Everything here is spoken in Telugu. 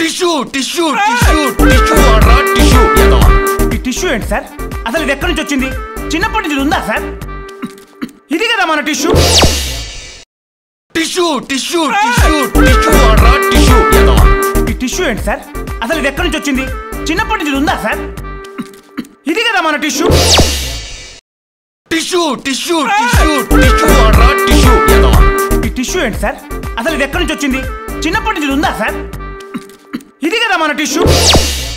టిష్యూ టిష్యూ టిష్యూ టిష్యూ రా టిష్యూ ఎదవా ఈ టిష్యూ ఏంటి సార్ అసలు ఇది ఎక్కడి నుంచి వచ్చింది చిన్నప్పటి నుంచి ఇది ఉందా సార్ ఇది కదా మన tissue tissue tissue tissue tissue రా టిష్యూ ఎదవా ఈ టిష్యూ ఏంటి సార్ అసలు ఇది ఎక్కడి నుంచి వచ్చింది చిన్నప్పటి నుంచి ఇది ఉందా సార్ ఇది కదా మన tissue tissue tissue tissue tissue రా టిష్యూ ఎదవా ఈ టిష్యూ ఏంటి సార్ అసలు ఇది ఎక్కడి నుంచి వచ్చింది చిన్నప్పటి నుంచి ఇది ఉందా సార్ ఇది కదా మన టిష్యూ